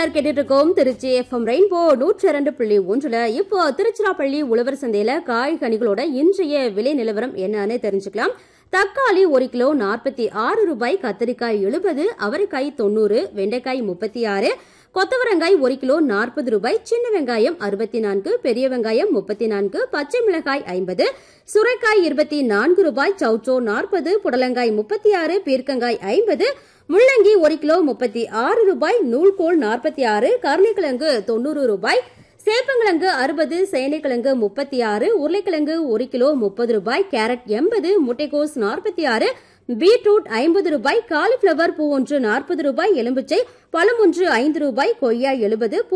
நேயர் கேட்டுட்டு இருக்கோம் திருச்சி எஃப்எம் ரெயின்போ நூற்றி இரண்டு புள்ளி ஒன்றுல இப்போ திருச்சிராப்பள்ளி உழவர் சந்தையில காய்கனிகளோட இன்றைய விலை நிலவரம் என்னன்னு தெரிஞ்சுக்கலாம் தக்காளி ஒரு கிலோ நாற்பத்தி ஆறு ரூபாய் கத்திரிக்காய் எழுபது அவரைக்காய் தொண்ணூறு வெண்டைக்காய் முப்பத்தி ஆறு கொத்தவரங்காய் ஒரு கிலோ நாற்பது ரூபாய் சின்ன வெங்காயம் அறுபத்தி நான்கு பெரிய வெங்காயம் முப்பத்தி நான்கு பச்சை மிளகாய் ஐம்பது சுரைக்காய் இருபத்தி நான்கு ரூபாய் சௌச்சோ நாற்பது புடலங்காய் முப்பத்தி ஆறு பீர்க்கங்காய் ஐம்பது முள்ளங்கி ஒரு கிலோ முப்பத்தி ஆறு ரூபாய் நூல்கோல் நாற்பத்தி ஆறு கருணைக்கிழங்கு தொண்ணூறு ரூபாய் சேப்பங்கிழங்கு அறுபது சேனைக்கிழங்கு முப்பத்தி ஆறு உருளைக்கிழங்கு ஒரு கிலோ முப்பது ரூபாய் கேரட் எண்பது முட்டைகோஸ் நாற்பத்தி ஆறு பீட்ரூட் ஐம்பது ரூபாய் காலிஃபிளவர் பூ ஒன்று நாற்பது ரூபாய் எலும்புச்சை பழம் ஒன்று ஐந்து ரூபாய் கொய்யா எழுபது